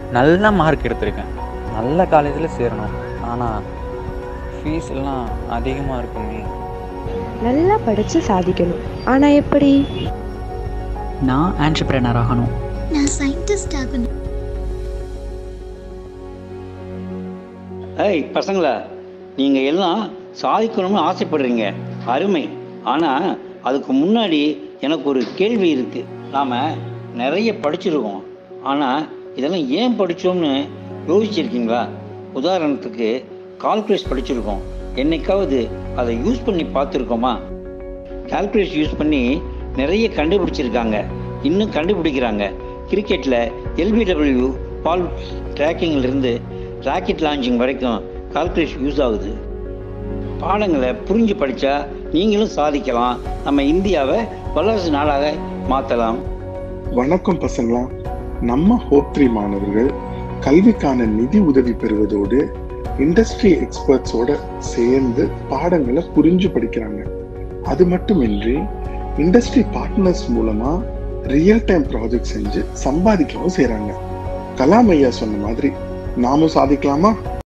நல்ல மார்க் எடுத்திருக்கேன் நல்ல காலேஜில் சேரணும் ஆனால் ஃபீஸ் எல்லாம் அதிகமாக இருக்குமே நல்லா படித்து சாதிக்கணும் ஆனால் எப்படி நான் ஆண்டர்பிரனர் ஆகணும் நான் சயின்டிஸ்ட் ஆகணும் ஏய் பசங்களா நீங்கள் எல்லாம் சாதிக்கணும்னு ஆசைப்படுறீங்க அருமை ஆனால் அதுக்கு முன்னாடி எனக்கு ஒரு கேள்வி இருக்குது நாம் நிறைய படிச்சிருக்கோம் ஆனால் இதெல்லாம் ஏன் படித்தோம்னு யோசிச்சிருக்கீங்களா உதாரணத்துக்கு கால்குலேஸ் படிச்சிருக்கோம் என்னைக்காவது அதை யூஸ் பண்ணி பார்த்துருக்கோமா கால்குலேஸ் யூஸ் பண்ணி நிறைய கண்டுபிடிச்சிருக்காங்க இன்னும் கண்டுபிடிக்கிறாங்க கிரிக்கெட்டில் எல்பிடபிள்யூ பால் ட்ராக்கிங்கிலிருந்து ராக்கெட் லான்ச்சிங் வரைக்கும் கால்குலேஷ் யூஸ் ஆகுது பாடங்களை புரிஞ்சு படித்தா நீங்களும் சாதிக்கலாம் நம்ம இந்தியாவை வல்லரசு நாடாக மாற்றலாம் வணக்கம் பசங்களா நம்ம ஹோப் த்ரீ மாணவர்கள் கல்விக்கான நிதி உதவி பெறுவதோடு இண்டஸ்ட்ரி எக்ஸ்பர்ட்ஸோட சேர்ந்து பாடங்களை புரிஞ்சு படிக்கிறாங்க அது மட்டுமின்றி இண்டஸ்ட்ரி பார்ட்னர்ஸ் மூலமா ரியல் டைம் ப்ராஜெக்ட் செஞ்சு சம்பாதிக்கவும் செய்றாங்க கலாம் ஐயா சொன்ன மாதிரி நாமும் சாதிக்கலாமா